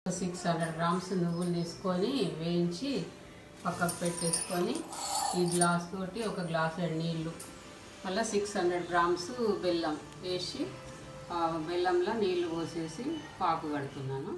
six hundred grams నువ్వులు తీసుకొని వేయించి పక్కకు పెట్టేసుకొని ఈ గ్లాస్ తోటి ఒక గ్లాస్ నీళ్ళు మళ్ళీ సిక్స్ హండ్రెడ్ గ్రామ్స్ బెల్లం వేసి ఆ బెల్లంలో నీళ్లు పోసేసి పాకు కడుతున్నాను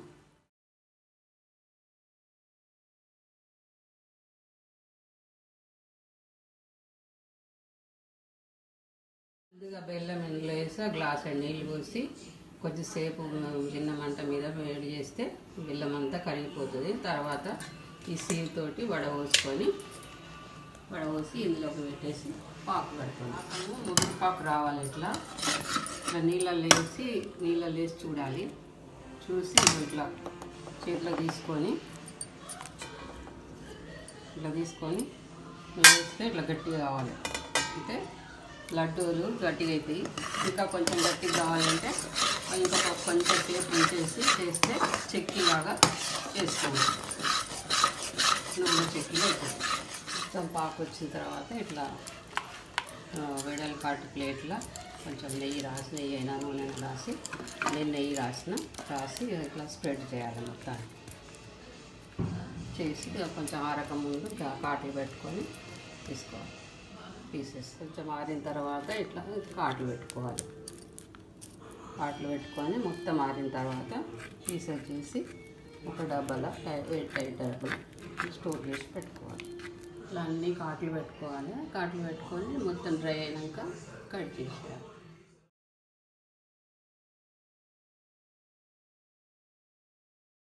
ముందుగా బెల్లం ఇందులో వేసి ఆ గ్లాస్ నీళ్ళు పోసి కొద్దిసేపు చిన్న మంట మీద వేడి చేస్తే బెల్లం అంతా కరిగిపోతుంది తర్వాత ఈ సీవ్ తోటి వడపోసుకొని వడపోసి ఇందులోకి పెట్టేసి పాకు పెడతాం పాకము ముగ్గురు పాకు రావాలి ఇట్లా ఇట్లా నీళ్ళల్లో వేసి నీళ్ళల్లో వేసి చూడాలి చూసి ఇట్లా చేతిలో తీసుకొని ఇట్లా తీసుకొని వేస్తే ఇట్లా గట్టిగా కావాలి అంటే లడ్డూలు గట్టిగా అవుతాయి ఇంకా కొంచెం గట్టిగా కావాలంటే ఇంకా కొంచెం సేపు ఉంచేసి చేస్తే చెక్కిలాగా చేసుకోండి నూనె చెక్కిలో అయిపోతుంది మొత్తం పాకు వచ్చిన తర్వాత ఇట్లా ఆ, వెడల్పాటి ప్లేట్లో కొంచెం నెయ్యి రాసి నెయ్యి అయినా నూనె అయినా రాసి నేను నెయ్యి రాసిన రాసి ఇట్లా స్ప్రెడ్ చేయాలి మొత్తాన్ని చేసి ఇక కొంచెం ఆరక ముందు కా- కాట్లు పెట్టుకొని తీసుకోవాలి పీసెస్ కొంచెం ఆరిన తర్వాత ఇట్లా కాట్లు పెట్టుకోవాలి కాట్లు పెట్టుకొని మొత్తం ఆరిన తర్వాత పీసెస్ చేసి ఒక డబ్బాలో టై- ఎయిట్ టైట్ డబ్బాలో స్టోర్ చేసి పెట్టుకోవాలి ఇట్లా అన్నీ కాట్లు పెట్టుకోవాలి కాట్లు పెట్టుకొని మొత్తం డ్రై అయినాక కట్ చేసేయాలి